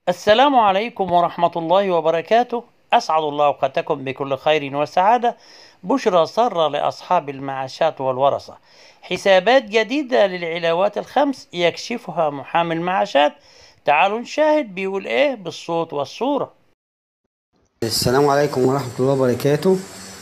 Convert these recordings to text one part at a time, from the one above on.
السلام عليكم ورحمة الله وبركاته أسعد الله أوقاتكم بكل خير وسعادة بشرى سارة لأصحاب المعاشات والورثة حسابات جديدة للعلاوات الخمس يكشفها محامي المعاشات تعالوا نشاهد بيقول إيه بالصوت والصورة السلام عليكم ورحمة الله وبركاته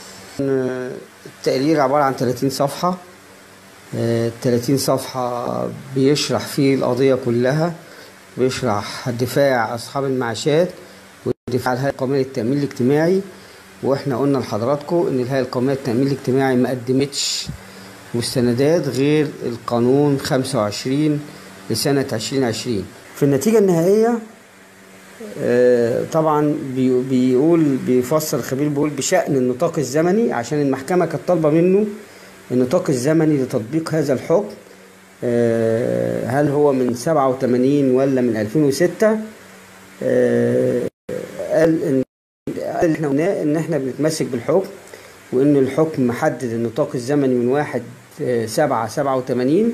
التقرير عبارة عن 30 صفحة آه، 30 صفحة بيشرح فيه القضية كلها بيشرح دفاع أصحاب المعاشات ودفاع الهيئة القومية للتأمين الاجتماعي واحنا قلنا لحضراتكم ان الهيئة القومية للتأمين الاجتماعي ما قدمتش مستندات غير القانون 25 لسنة 2020 في النتيجة النهائية آه، طبعا بي- بيقول بيفسر الخبير بيقول بشأن النطاق الزمني عشان المحكمة كانت طالبة منه النطاق الزمني لتطبيق هذا الحكم آه، هل هو من 87 ولا من 2006 آه، قال ان قال احنا قلناه ان احنا بنتمسك بالحكم وان الحكم محدد النطاق الزمني من 1 7 87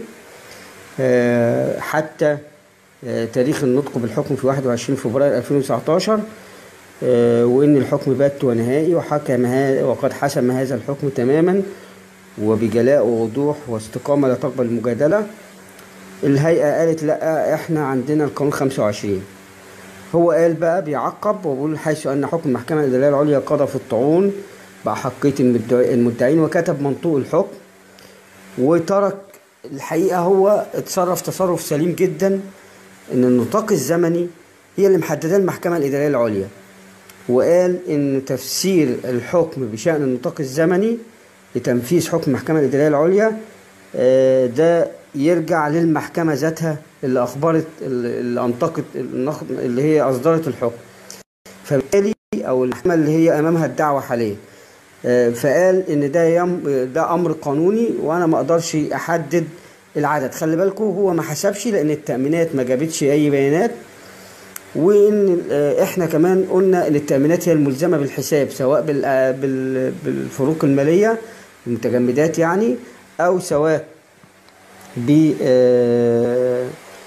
آه، حتى آه، تاريخ النطق بالحكم في 21 فبراير 2019 آه، وإن الحكم بات ونهائي وحكم ها- وقد حسم هذا الحكم تماما وبجلاء ووضوح واستقامة لا تقبل المجادلة الهيئة قالت لا احنا عندنا القانون 25 هو قال بقى بيعقب وبيقول حيث أن حكم المحكمة الإدارية العليا قضى في الطعون بأحقية المدعي- المدعين وكتب منطوق الحكم وترك الحقيقة هو اتصرف تصرف سليم جدا ان النطاق الزمني هي اللي محددة المحكمة الإدارية العليا وقال ان تفسير الحكم بشأن النطاق الزمني لتنفيذ حكم المحكمة الإدارية العليا آه، ده يرجع للمحكمة ذاتها اللي أخبرت اللي أنطقت النخ- اللي هي أصدرت الحكم فبالتالي أو المحكمة اللي هي أمامها الدعوة حاليا آه، فقال ان ده يم ده امر قانوني وانا ما اقدرش احدد العدد خلي بالكم هو ما حسبش لان التامينات ما جابتش اي بيانات وان آه، احنا كمان قلنا ان التامينات هي الملزمه بالحساب سواء بال- آه، بال- بالفروق الماليه المتجمدات يعني او سواء ب آه،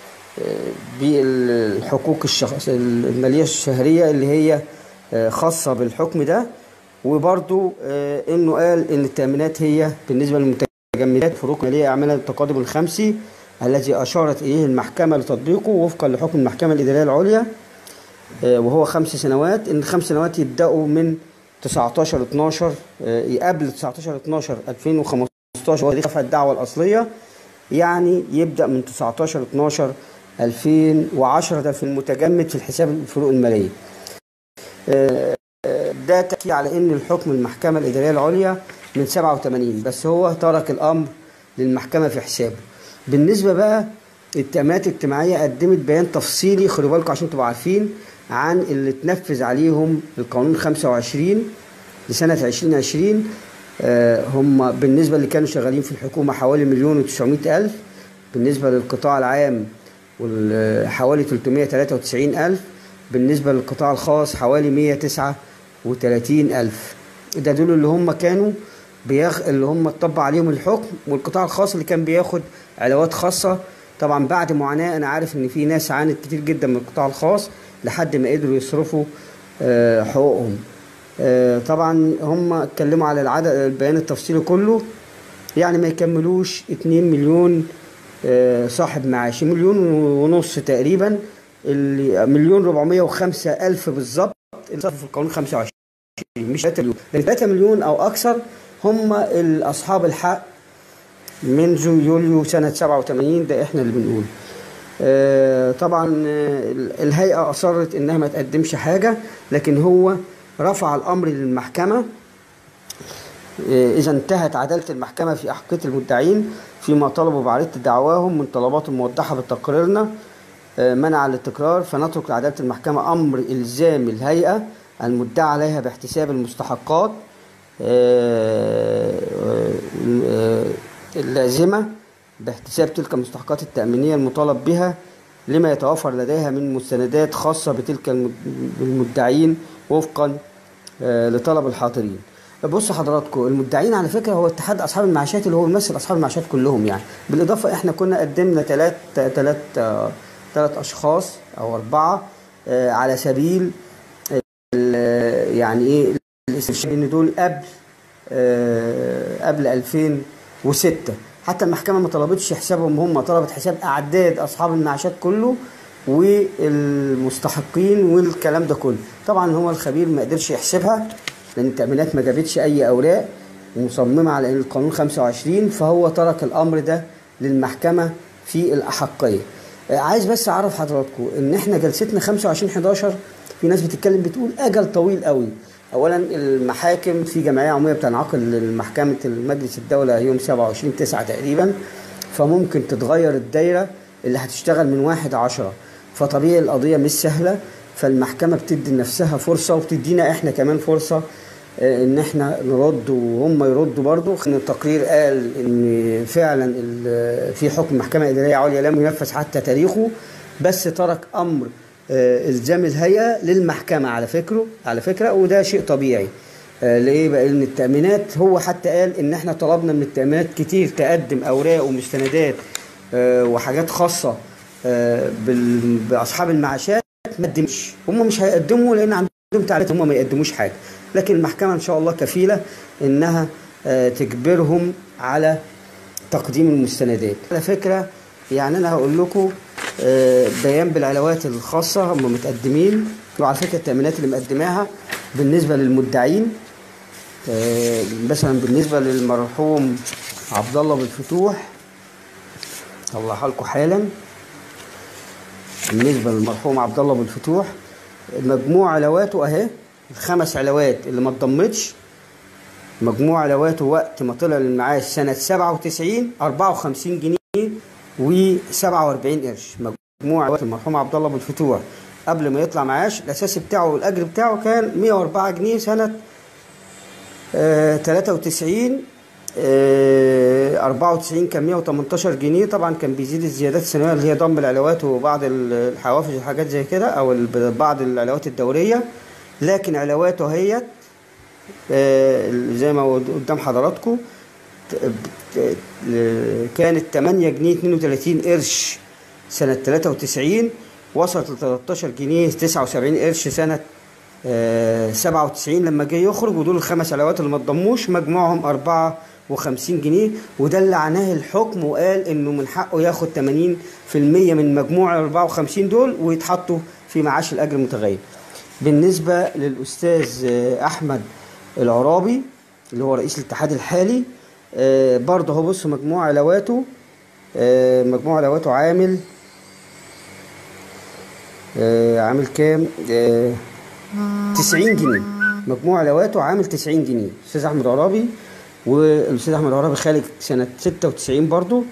بالحقوق الشخص المالية الشهرية اللي هي آه، خاصة بالحكم ده وبرضو آه، انه قال ان التأمينات هي بالنسبة للمتجمدات فروق مالية اعمالها التقادم الخمسي الذي اشارت اليه المحكمة لتطبيقه وفقا لحكم المحكمة الادارية العليا آه، وهو خمس سنوات ان الخمس سنوات يبدأوا من 19 12 آه، قبل 19 12 2015 ودي رفع الدعوة الأصلية يعني يبدأ من 19 12 2010 ده في المتجمد في الحساب الفروق المالية آه، آه، ده تأكيد على ان الحكم المحكمة الإدارية العليا من 87 بس هو ترك الأمر للمحكمة في حسابه بالنسبة بقى التأمينات الاجتماعية قدمت بيان تفصيلي خلي بالكم عشان تبقوا عارفين عن اللي اتنفذ عليهم القانون 25 لسنة 2020 آه، هم بالنسبة اللي كانوا شغالين في الحكومة حوالي مليون وتسعمائة ألف بالنسبة للقطاع العام وال- حوالي 393 ألف بالنسبة للقطاع الخاص حوالي 139 ألف ده دول اللي هم كانوا بياخ اللي هم اتطبق عليهم الحكم والقطاع الخاص اللي كان بياخد علاوات خاصة طبعا بعد معاناة أنا عارف إن في ناس عانت كتير جدا من القطاع الخاص لحد ما قدروا يصرفوا آه، حقوقهم آه، طبعا هم اتكلموا على العدد البيان التفصيلي كله يعني ما يكملوش 2 مليون آه، صاحب معاش مليون ونص تقريبا اللي مليون 405 ألف بالظبط اللي صرفوا في القانون 25 مش 3 مليون لأن 3 مليون أو أكثر هم ال- أصحاب الحق منذ يوليو سنة 87 ده احنا اللي بنقول آه، طبعا آه، الهيئة أصرت إنها ما تقدمش حاجة لكن هو رفع الأمر للمحكمة آه، إذا انتهت عدالة المحكمة في أحقية المدعين فيما طلبوا بعرض دعواهم من طلبات موضحة بتقريرنا آه، منع التكرار فنترك لعدالة المحكمة أمر إلزام الهيئة المدعى عليها باحتساب المستحقات آه، آه، اللازمة باحتساب تلك المستحقات التأمينية المطالب بها لما يتوفر لديها من مستندات خاصة بتلك الم- المدعين وفقا آه، لطلب الحاضرين بص حضراتكم المدعين على فكره هو اتحاد اصحاب المعاشات اللي هو بيمثل اصحاب المعاشات كلهم يعني بالاضافه احنا كنا قدمنا ثلاث ثلاث ثلاث اشخاص او اربعه آه، على سبيل ال- يعني ايه الاستشهاد ان دول قبل آه، قبل 2006 حتى المحكمه ما طلبتش حسابهم هم طلبت حساب اعداد اصحاب المعاشات كله والمستحقين والكلام ده كله طبعا هو الخبير ما قدرش يحسبها لان التامينات ما جابتش اي اوراق ومصممه على ان القانون 25 فهو ترك الامر ده للمحكمه في الاحقيه آه، عايز بس اعرف حضراتكم ان احنا جلستنا 25 11 في ناس بتتكلم بتقول اجل طويل قوي اولا المحاكم في جمعيه عموميه بتنعقد لمحكمه المجلس الدوله يوم 27 9 تقريبا فممكن تتغير الدايره اللي هتشتغل من واحد عشرة فطبيعي القضيه مش سهله فالمحكمه بتدي لنفسها فرصه وبتدينا احنا كمان فرصه آه، ان احنا نرد وهم يردوا برضو ان التقرير قال ان فعلا ال- في حكم محكمه اداريه عليا لم ينفذ حتى تاريخه بس ترك امر آه، الزام الهيئه للمحكمه على فكره على فكره وده شيء طبيعي آه، ليه بقى ان التامينات هو حتى قال ان احنا طلبنا من التامينات كتير تقدم اوراق ومستندات آه، وحاجات خاصه آه، بال- باصحاب المعاشات ما قدمش هم مش هيقدموا لان عندهم تعليقات هم ما يقدموش حاجه لكن المحكمه ان شاء الله كفيله انها آه، تجبرهم على تقديم المستندات على فكره يعني انا هقول لكم آه، بيان بالعلاوات الخاصه هم متقدمين وعلى فكره التامينات اللي مقدماها بالنسبه للمدعين آه، مثلا بالنسبه للمرحوم عبد الله بالفتوح طلعها لكم حالا بالنسبه للمرحوم عبد الله بالفتوح مجموع علاواته اهي الخمس علاوات اللي ما اتضمتش مجموع علاواته وقت ما طلع للمعاش سنة 97 54 جنيه و47 قرش مجموع علاوات المرحوم عبد الله بالفتوح قبل ما يطلع معاش الأساسي بتاعه والأجر بتاعه كان 104 جنيه سنة آه 93 آه 94 كان 118 جنيه طبعا كان بيزيد الزيادات السنويه اللي هي ضم العلاوات وبعض ال- الحوافز وحاجات زي كده او ال- بعض العلاوات الدوريه لكن علاواته هي آه، زي ما هو قدام حضراتكم ت- ت- ل- كانت 8 جنيه 32 قرش سنة 93 وصلت ل 13 جنيه 79 قرش سنة آه، 97 لما جه يخرج ودول الخمس علاوات اللي ما اتضموش مجموعهم 54 جنيه وده اللي عناه الحكم وقال انه من حقه ياخد 80% من مجموع ال 54 دول ويتحطوا في معاش الاجر المتغير. بالنسبة للأستاذ آه، أحمد العرابي اللي هو رئيس الاتحاد الحالي آه، برضه هو بص مجموع علاواته آه، مجموع علاواته عامل آه، عامل كام؟ آه، 90 جنيه مجموع علاواته عامل 90 جنيه أستاذ أحمد عرابي والأستاذ أحمد عرابي خارج سنة 96 برضه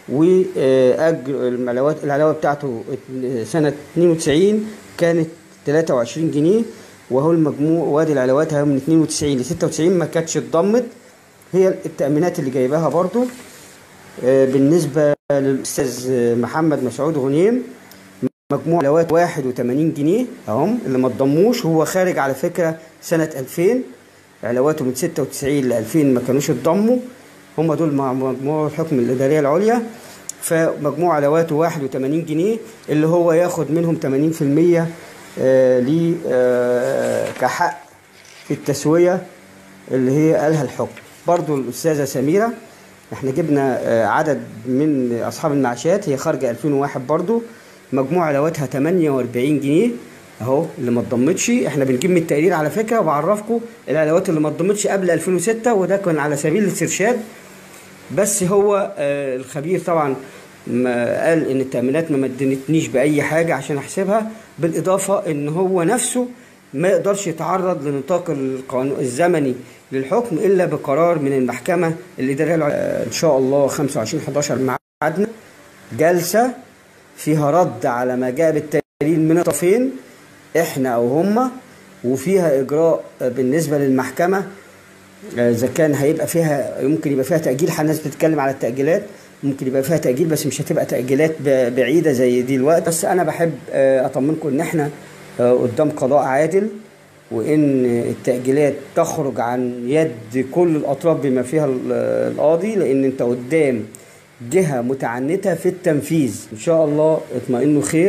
وأجر العلاوات العلاوة بتاعته سنة 92 كانت 23 جنيه وهو المجموع وادي العلاوات هي من 92 ل 96 ما كانتش اتضمت هي التأمينات اللي جايباها برضو آه، بالنسبة للأستاذ محمد مسعود غنيم مجموع علاوات 81 جنيه اهم اللي ما اتضموش هو خارج على فكرة سنة 2000 علاواته من 96 ل 2000 ما كانوش اتضموا هم دول مع مجموع الحكم الإدارية العليا فمجموع علاواته 81 جنيه اللي هو ياخد منهم 80% آه، ليه آه، كحق في التسوية اللي هي قالها الحكم برضو الأستاذة سميرة احنا جبنا آه، عدد من أصحاب المعاشات هي خارجة 2001 برضو مجموع علاواتها 48 جنيه اهو اللي ما اتضمتش احنا بنجيب من التقرير على فكره وبعرفكم العلاوات اللي ما اتضمتش قبل 2006 وده كان على سبيل الاسترشاد بس هو آه، الخبير طبعا ما قال ان التامينات ما مدنتنيش باي حاجه عشان احسبها بالاضافه ان هو نفسه ما يقدرش يتعرض لنطاق القانون الزمني للحكم الا بقرار من المحكمه الاداريه الع- آه، ان شاء الله 25 11 ميعادنا جلسه فيها رد على ما جاء بالتقرير من الطرفين احنا او هما وفيها اجراء آه، بالنسبه للمحكمه آه، اذا كان هيبقى فيها يمكن يبقى فيها تاجيل الناس بتتكلم على التاجيلات ممكن يبقى فيها تاجيل بس مش هتبقى تاجيلات ب- بعيده زي دي الوقت بس انا بحب آه، اطمنكم ان احنا آه، قدام قضاء عادل وان التاجيلات تخرج عن يد كل الاطراف بما فيها ال- القاضي لان انت قدام جهه متعنته في التنفيذ ان شاء الله اطمئنوا خير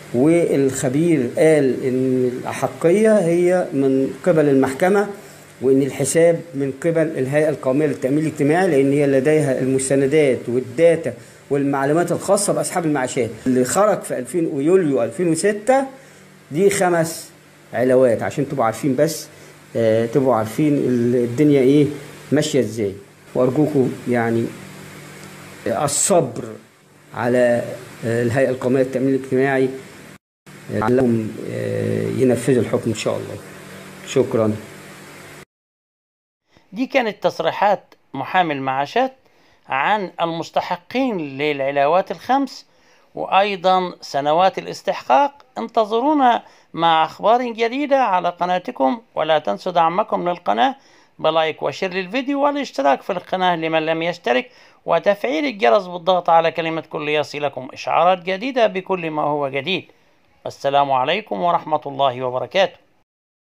والخبير قال ان الاحقيه هي من قبل المحكمه وان الحساب من قبل الهيئه القوميه للتامين الاجتماعي لان هي لديها المستندات والداتا والمعلومات الخاصه باصحاب المعاشات اللي خرج في 2000 ويوليو 2006 دي خمس علاوات عشان تبقوا عارفين بس آه تبقوا عارفين الدنيا ايه ماشيه ازاي وارجوكم يعني الصبر على آه الهيئه القوميه للتامين الاجتماعي لعلهم آه ينفذوا الحكم ان شاء الله شكرا دي كانت تصريحات محامي المعاشات عن المستحقين للعلاوات الخمس وأيضا سنوات الاستحقاق انتظرونا مع أخبار جديدة على قناتكم ولا تنسوا دعمكم للقناة بلايك وشير للفيديو والاشتراك في القناة لمن لم يشترك وتفعيل الجرس بالضغط على كلمة كل يصلكم إشعارات جديدة بكل ما هو جديد السلام عليكم ورحمة الله وبركاته